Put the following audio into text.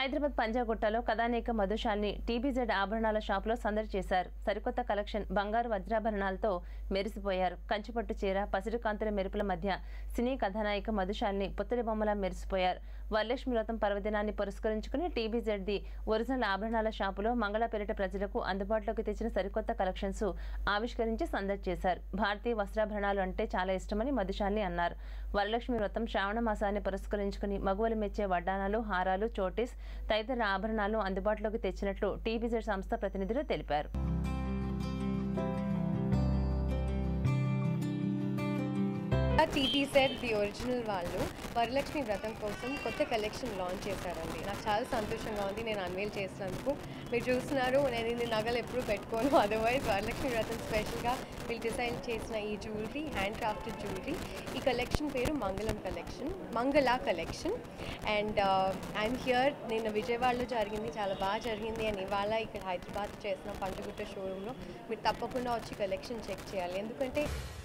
Hyderabad పంజాగుట్టలో కథానేక మధుశాల్ని TBZ ఆభరణాల షాపులో సందడి చేశారు సరికొత్త కలెక్షన్ బంగారు వజ్రాభరణాలతో మెరిసిపోయారు కంచిపట్టు చీర పసిడి కాంతుల మెరుపుల మధ్య సినీ కథానాయిక మధుశాల్ని పుత్తడి బొమ్మలా మెరిసిపోయారు వరలక్ష్మి వ్రతం పర్వదినాన్ని పురస్కరించుకుని టీబీజెడ్ ది ఒరిజినల్ ఆభరణాల షాపులో మంగళపేరిట ప్రజలకు అందుబాటులోకి తెచ్చిన సరికొత్త కలెక్షన్స్ ఆవిష్కరించి సందడి చేశారు భారతీయ వస్త్రాభరణాలు అంటే చాలా ఇష్టమని మధుశాల్ని అన్నారు వరలక్ష్మి వ్రతం శ్రావణ మాసాన్ని పురస్కరించుకుని మగువలు మెచ్చే వడ్డానాలు హారాలు చోటీస్ తదితర ఆభరణాలను అందుబాటులోకి తెచ్చినట్లు టీబీజెడ్ సంస్థ ప్రతినిధులు తెలిపారు టీటీ సెట్ ది ఒరిజినల్ వాళ్ళు వరలక్ష్మి వ్రతం కోసం కొత్త కలెక్షన్ లాంచ్ చేశారండి నాకు చాలా సంతోషంగా ఉంది నేను అన్వేల్ చేసినందుకు మీరు చూస్తున్నారు నేను ఇన్ని నగలు ఎప్పుడు పెట్టుకోను అదర్వైజ్ వరలక్ష్మి వ్రతం స్పెషల్గా వీళ్ళు డిజైన్ చేసిన ఈ జ్యువెలరీ హ్యాండ్ క్రాఫ్టెడ్ జ్యువెలరీ ఈ కలెక్షన్ పేరు మంగళం కలెక్షన్ మంగళ కలెక్షన్ అండ్ ఐఎమ్ హియర్ నిన్న విజయవాడలో జరిగింది చాలా బాగా జరిగింది అండ్ ఇవాళ ఇక్కడ హైదరాబాద్ చేసిన పంచగుట్ట షోరూంలో మీరు తప్పకుండా వచ్చి కలెక్షన్ చెక్ చేయాలి ఎందుకంటే